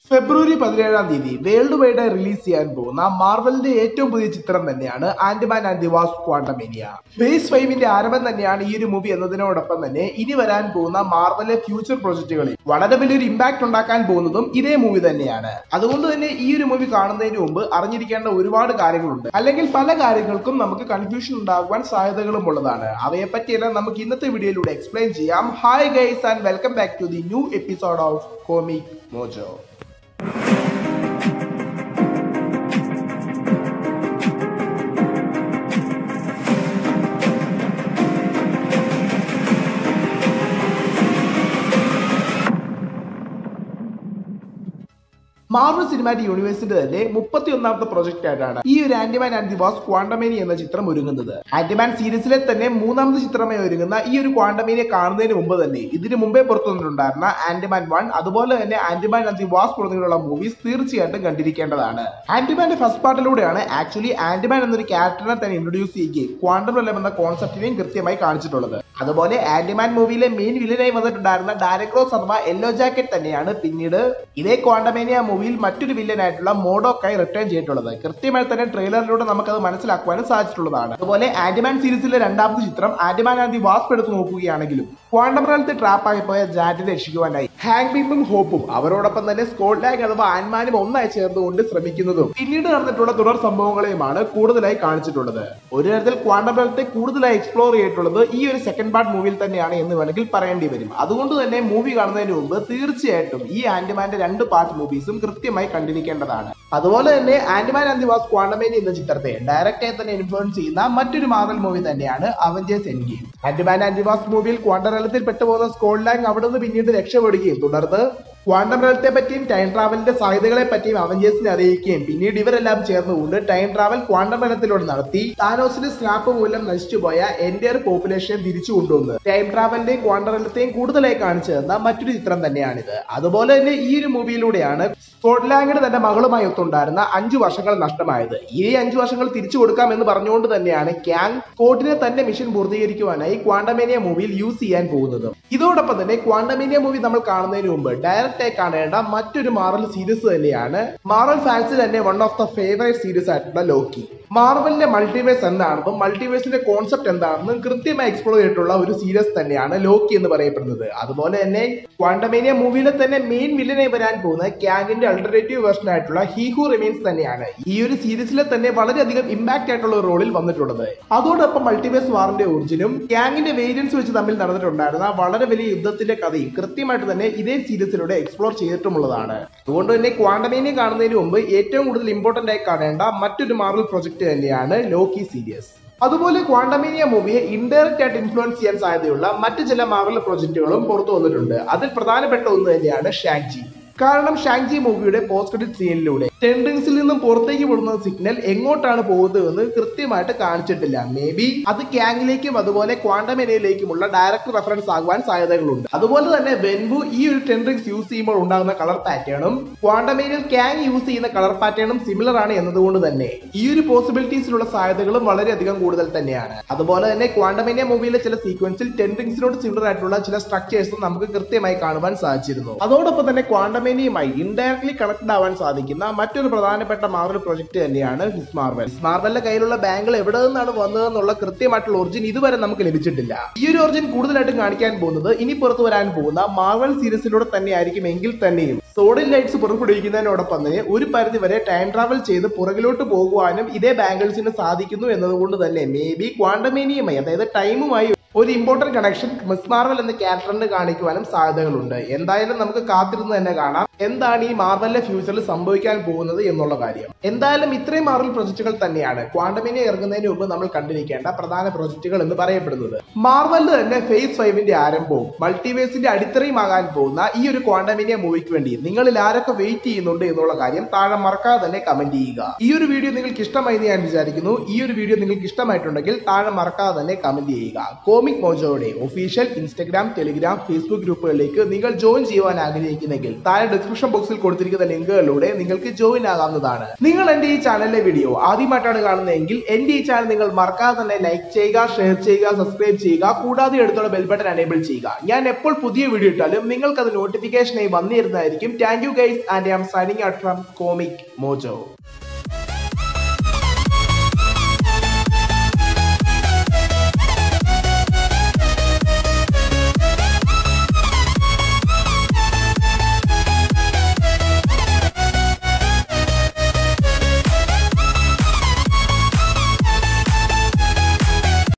ഫെബ്രുവരി പതിനേഴാം തീയതി world wide release ചെയ്യാൻ പോകുന്ന മാർവലിന്റെ ഏറ്റവും പുതിയ ചിത്രം തന്നെയാണ് Ant Man and the Wasp Quantumania phase ഫൈവിന്റെ ആരംഭം തന്നെയാണ് ഈ ഒരു മൂവി എന്നതിനോടൊപ്പം തന്നെ ഇനി വരാൻ പോകുന്ന മാർവലിലെ ഫ്യൂച്ചർ പ്രൊജക്ടുകളിൽ വളരെ വലിയൊരു ഇമ്പാക്ട് ഉണ്ടാക്കാൻ പോകുന്നതും ഇതേ മൂവി തന്നെയാണ് അതുകൊണ്ട് തന്നെ ഈ ഒരു മൂവി കാണുന്നതിന് മുമ്പ് അറിഞ്ഞിരിക്കേണ്ട ഒരുപാട് കാര്യങ്ങളുണ്ട് അല്ലെങ്കിൽ പല കാര്യങ്ങൾക്കും നമുക്ക് കൺഫ്യൂഷൻ ഉണ്ടാകുവാൻ സാധ്യതകളും ഉള്ളതാണ് അവയെ പറ്റിയെല്ലാം നമുക്ക് ഇന്നത്തെ വീഡിയോയിലൂടെ എക്സ്പ്ലെയിൻ ചെയ്യാം hi guys and welcome back to the new episode of Comic Mojo Marvel Cinematic യൂണിവേഴ്സിന്റെ തന്നെ മുപ്പത്തി ഒന്നാമത്തെ പ്രൊജക്ട് ആയിട്ടാണ് ഈ ഒരു Ant Man and the Wasp Quantumania എന്ന ചിത്രം ഒരുങ്ങുന്നത് ആന്റിമാൻ സീരീസിലെ തന്നെ മൂന്നാമത്തെ ചിത്രമായി ഒരുങ്ങുന്ന ഈ ഒരു ക്വാണ്ടമേനിയെ കാണുന്നതിന് മുമ്പ് തന്നെ ഇതിന് മുമ്പേ പുറത്തു വന്നിട്ടുണ്ടായിരുന്ന ആന്റിമാൻ വൺ അതുപോലെ തന്നെ ആന്റിമാൻ ആൻഡ് ദി വാസ് തുടങ്ങിയുള്ള മൂവീസ് തീർച്ചയായിട്ടും കണ്ടിരിക്കേണ്ടതാണ് ആന്റിമാന്റെ ഫസ്റ്റ് പാർട്ടിലൂടെയാണ് ആക്ച്വലി ആന്റിമാൻ എന്നൊരു ക്യാരക്ടറിനെ തന്നെ ഇൻട്രൊഡ്യൂസ് ചെയ്യുകയും ക്വാണ്ടം റെലം എന്ന കോൺസെപ്റ്റിനെയും കൃത്യമായി കാണിച്ചിട്ടുള്ളത് അതുപോലെ ആന്റിമാൻ മൂവിയിലെ മെയിൻ വില്ലനായി വന്നിട്ടുണ്ടായിരുന്ന ഡയറക്ടോസ് അഥവാ യെല്ലോ ജാക്കറ്റ് തന്നെയാണ് പിന്നീട് ഇതേ ക്വാണ്ടമേനിയ മൂവിയിൽ മറ്റൊരു വില്ലനായിട്ടുള്ള മോഡോക്കായി റിട്ടേൺ ചെയ്തിട്ടുള്ളത് കൃത്യമായി തന്നെ ട്രെയിലറിലൂടെ നമുക്കത് മനസ്സിലാക്കുവാനും സാധിച്ചിട്ടുള്ളതാണ് അതുപോലെ ആന്റിമാൻ സീരീസിലെ രണ്ടാമത്തെ ചിത്രം ആന്റിമാൻ ആൻഡ് ദി വാസ്പ് എടുത്ത് നോക്കുകയാണെങ്കിലും ക്വാണ്ടം റെലത്തെ ട്രാപ്പായി പോയ ജാറ്റിനെ രക്ഷിക്കുവാനായി ഹാങ് ബീമും ഹോപ്പും അവരോടൊപ്പം തന്നെ സ്കോട്ട്ലാഗ് അഥവാ ആൻമാനും ഒന്നായി ചേർന്നുകൊണ്ട് ശ്രമിക്കുന്നതും പിന്നീട് നടന്നിട്ടുള്ള തുടർ സംഭവങ്ങളെയുമാണ് കൂടുതലായി കാണിച്ചിട്ടുള്ളത് ഒരു തരത്തിൽ ക്വാണ്ടം റെലത്തെ കൂടുതലായി എക്സ്പ്ലോർ ചെയ്തിട്ടുള്ളത് ഈ ഒരു സെക്കൻഡ് പാർട്ട് മൂവിയിൽ തന്നെയാണ് എന്ന് വേണമെങ്കിൽ പറയേണ്ടി വരും അതുകൊണ്ട് തന്നെ മൂവി കാണുന്നതിന് മുമ്പ് തീർച്ചയായിട്ടും ഈ ആന്റിമാന്റെ രണ്ട് പാർട്ട് മൂവീസും കൃത്യമായി കണ്ടിരിക്കേണ്ടതാണ് അതുപോലെ തന്നെ Ant Man and the Wasp Quantumania എന്ന ചിത്രത്തെ ഡയറക്റ്റായി തന്നെ ഇൻഫ്ലുവൻസ് ചെയ്യുന്ന മറ്റൊരു മാർവൽ മൂവി തന്നെയാണ് Avengers Endgame Ant Man and the Wasp മൂവിയിൽ ക്വാണ്ടറലത്തിൽ പെട്ടുപോകുന്ന സ്കോട്ട്ലാൻഡ് അവിടെ നിന്ന് പിന്നീട് രക്ഷപ്പെടുകയും തുടർന്ന് ക്വാണ്ടം റെലത്തെ പറ്റിയും ടൈം ട്രാവലിന്റെ സാധ്യതകളെ പറ്റിയും അവഞ്ചേഴ്സിനെ അറിയിക്കുകയും പിന്നീട് ഇവരെല്ലാം ചേർന്നുകൊണ്ട് ടൈം ട്രാവൽ ക്വാണ്ടം റെലത്തിലൂടെ നടത്തി താനോസിന്റെ സ്ക്രാപ്പ് മൂലം നശിച്ചുപോയ എൻറ്റയർ പോപ്പുലേഷൻ തിരിച്ചു കൊണ്ടുവന്ന് ടൈം ട്രാവലിന്റെയും ക്വാണ്ടം റെലത്തെയും കൂടുതലായി കാണിച്ചു തന്ന മറ്റൊരു ചിത്രം തന്നെയാണിത് അതുപോലെ തന്നെ ഈ ഒരു മൂവിയിലൂടെയാണ് സ്കോട്ട്ലാൻഡിന് തന്റെ മകളുമായി ഒത്തുണ്ടായിരുന്ന അഞ്ചു വർഷങ്ങൾ നഷ്ടമായത് ഈ അഞ്ചു വർഷങ്ങൾ തിരിച്ചു കൊടുക്കാം എന്ന് പറഞ്ഞുകൊണ്ട് തന്നെയാണ് ക്യാങ് സ്കോട്ടിനെ തന്റെ മിഷൻ പൂർത്തീകരിക്കുവാനായി ക്വാണ്ടമേനിയ മൂവിയിൽ യൂസ് ചെയ്യാൻ പോകുന്നത് ഇതോടൊപ്പം തന്നെ ക്വാണ്ടമേനിയ മൂവി നമ്മൾ കാണുന്നതിന് മുമ്പ് ഡയറക്റ്റ് ആയി കാണേണ്ട മറ്റൊരു മാറൽ സീരീസ് തന്നെയാണ് മാറൽ ഫാൻസിൽ തന്നെ one of the favourite series ആയിട്ടുള്ള ലോക്കി മാർവലിന്റെ മൾട്ടിവേഴ്സ് എന്താണെന്നും മൾട്ടിവേഴ്സിന്റെ കോൺസെപ്റ്റ് എന്താണെന്നും കൃത്യമായി എക്സ്പ്ലോർ ചെയ്തിട്ടുള്ള ഒരു സീരീസ് തന്നെയാണ് ലോക്കി എന്ന് പറയപ്പെടുന്നത് അതുപോലെ തന്നെ ക്വാണ്ടമേനിയ മൂവിയിലെ തന്നെ മെയിൻ വില്ലനായി വരാൻ പോകുന്ന ക്യാങ്ങിന്റെ അൾട്ടർനേറ്റീവ് വേർഷൻ ആയിട്ടുള്ള ഹി ഹു റിമീൻസ് തന്നെയാണ് ഈ ഒരു സീരീസിലെ തന്നെ വളരെയധികം ഇമ്പാക്ട് ആയിട്ടുള്ള ഒരു റോളിൽ വന്നിട്ടുള്ളത് അതോടൊപ്പം മൾട്ടിവേഴ്സ് വാറിന്റെ ഒറിജിനും ക്യാങ്ങിന്റെ വേരിയൻസ് വെച്ച് തമ്മിൽ നടന്നിട്ടുണ്ടായിരുന്ന വളരെ വലിയ യുദ്ധത്തിന്റെ കഥയും കൃത്യമായിട്ട് തന്നെ ഇതേ സീരീസിലൂടെ എക്സ്പ്ലോർ ചെയ്തിട്ടുമുള്ളതാണ് അതുകൊണ്ട് തന്നെ ക്വാണ്ടമേനിയ കാണുന്നതിന് മുമ്പ് ഏറ്റവും കൂടുതൽ ഇമ്പോർട്ടന്റ് ആയി കാണേണ്ട മറ്റൊരു മാർവൽ പ്രൊജക്ട് തന്നെയാണ് ലോക്കി സീരീസ് അതുപോലെ ക്വാണ്ടമേനിയ മൂവിയെ ഇൻഡയറക്റ്റ് ആയിട്ട് ഇൻഫ്ലുവൻസ് ചെയ്യാൻ സാധ്യതയുള്ള മറ്റു ചില മാർവൽ പ്രൊജക്ടുകളും പുറത്തു വന്നിട്ടുണ്ട് അതിൽ പ്രധാനപ്പെട്ട ഒന്ന് തന്നെയാണ് ഷാങ്ജി കാരണം ഷാങ്ജി മൂവിയുടെ പോസ്റ്റ് ക്രെഡിറ്റ് സീനിലൂടെ ടെൻഡിങ്സിൽ നിന്നും പുറത്തേക്ക് വിടുന്ന സിഗ്നൽ എങ്ങോട്ടാണ് പോകുന്നതെന്ന് കൃത്യമായിട്ട് കാണിച്ചിട്ടില്ല മേ ബി അത് ക്യാങ്ങിലേക്കും അതുപോലെ ക്വാണ്ടമേനയിലേക്കുമുള്ള ഡയറക്റ്റ് റെഫറൻസ് ആകുവാൻ സാധ്യതകളുണ്ട് അതുപോലെ തന്നെ വെൻവു ഈ ഒരു ടെൻഡിങ്സ് യൂസ് ചെയ്യുമ്പോൾ ഉണ്ടാകുന്ന കളർ പാറ്റേണും ക്വാണ്ടമേനിൽ ക്യാങ് യൂസ് ചെയ്യുന്ന കളർ പാറ്റേണും സിമിലർ ആണ് എന്നതുകൊണ്ട് തന്നെ ഈ ഒരു പോസിബിലിറ്റീസിലുള്ള സാധ്യതകളും വളരെയധികം കൂടുതൽ തന്നെയാണ് അതുപോലെ തന്നെ ക്വാണ്ടമേനിയ മൂവിയിലെ ചില സീക്വൻസിൽ ടെൻഡിങ്സിനോട് സിമിലർ ആയിട്ടുള്ള ചില സ്ട്രക്ചേഴ്സും നമുക്ക് കൃത്യമായി കാണുവാൻ സാധിച്ചിരുന്നു അതോടൊപ്പം തന്നെ ക്വാണ്ടമേനിയുമായി ഇൻഡയറക്ട്ലി കണക്ട് ആവാൻ സാധിക്കുന്ന മറ്റൊരു പ്രധാനപ്പെട്ട മാർവൽ പ്രൊജക്ട് തന്നെയാണ് ഹിസ് മാർവൽ ഹിസ് മാർവലിന്റെ കയ്യിലുള്ള ബാങ്കിൾ എവിടെ നിന്നാണ് വന്നതെന്നുള്ള കൃത്യമായിട്ടുള്ള ഒറിജിൻ ഇതുവരെ നമുക്ക് ലഭിച്ചിട്ടില്ല ഈ ഒരു ഒറിജിൻ കൂടുതലായിട്ടും കാണിക്കാൻ പോകുന്നത് ഇനി പുറത്തു വരാൻ പോകുന്ന മാർവൽ സീരീസിലൂടെ തന്നെ ആയിരിക്കും എങ്കിൽ തന്നെയും സോഡിൽ ലൈറ്റ്സ് പുറപ്പെടുവിക്കുന്നതിനോടൊപ്പം തന്നെ ഒരു പരിധി വരെ ടൈം ട്രാവൽ ചെയ്ത് പുറകിലോട്ട് പോകുവാനും ഇതേ ബാങ്കിൾസിന് സാധിക്കുന്നു എന്നതുകൊണ്ട് തന്നെ മേ ബി ക്വാണ്ടമേനിയുമായി അതായത് ടൈമുമായി ഒരു ഇമ്പോർട്ടന്റ് കണക്ഷൻ മിസ് മാർവൽ എന്ന ക്യാരക്ടറിന് കാണിക്കുവാനും സാധ്യതകളുണ്ട് എന്തായാലും നമുക്ക് കാത്തിരുന്ന് തന്നെ കാണാം എന്താണ് ഈ മാർവലിന്റെ ഫ്യൂച്ചറിൽ സംഭവിക്കാൻ പോകുന്നത് എന്നുള്ള കാര്യം എന്തായാലും ഇത്രയും മാർവൽ പ്രൊജക്ടുകൾ തന്നെയാണ് ക്വാണ്ടമിനെ ഇറങ്ങുന്നതിന് മുമ്പ് നമ്മൾ കണ്ടിരിക്കേണ്ട പ്രധാന പ്രൊജക്ടുകൾ എന്ന് പറയപ്പെടുന്നത് മാർവലിന്റെ തന്നെ ഫേസ് ഫൈവിന്റെ ആരംഭവും മൾട്ടിവേഴ്സിന്റെ അടിത്തറയുമാകാൻ പോകുന്ന ഈ ഒരു ക്വാണ്ടമിനിയ മൂവിക്ക് വേണ്ടി നിങ്ങളിൽ ആരൊക്കെ വെയിറ്റ് ചെയ്യുന്നുണ്ട് എന്നുള്ള കാര്യം താഴെ മറക്കാതെ തന്നെ കമന്റ് ചെയ്യുക ഈ ഒരു വീഡിയോ നിങ്ങൾക്ക് ഇഷ്ടമായി എന്ന് ഞാൻ വിചാരിക്കുന്നു ഈ ഒരു വീഡിയോ നിങ്ങൾക്ക് ഇഷ്ടമായിട്ടുണ്ടെങ്കിൽ താഴെ മറക്കാതെ തന്നെ കമന്റ് ചെയ്യുക കോമിക് മോജോയുടെ ഒഫീഷ്യൽ ഇൻസ്റ്റഗ്രാം ടെലിഗ്രാം ഫേസ്ബുക്ക് ഗ്രൂപ്പുകളിലേക്ക് നിങ്ങൾ ജോയിൻ ചെയ്യുവാൻ ആഗ്രഹിക്കുന്നെങ്കിൽ താഴെ ഡിസ്ക്രിപ്ഷൻ ബോക്സിൽ കൊടുത്തിരിക്കുന്ന ലിങ്കുകളിലൂടെ നിങ്ങൾക്ക് ജോയിൻ ആകാവുന്നതാണ് നിങ്ങൾ എന്റെ ഈ ചാനലിലെ വീഡിയോ ആദ്യമായിട്ടാണ് കാണുന്നതെങ്കിൽ എന്റെ ഈ ചാനൽ നിങ്ങൾ മറക്കാതെ തന്നെ ലൈക്ക് ചെയ്യുക ഷെയർ ചെയ്യുക സബ്സ്ക്രൈബ് ചെയ്യുക കൂടാതെ എടുത്തുള്ള ബെൽ ബട്ടൺ എനേബിൾ ചെയ്യുക ഞാൻ എപ്പോൾ പുതിയ വീഡിയോ ഇട്ടാലും നിങ്ങൾക്ക് അത് നോട്ടിഫിക്കേഷനായി വന്നിരുന്നതായിരിക്കും thank you guys and I am signing out from Comic mojo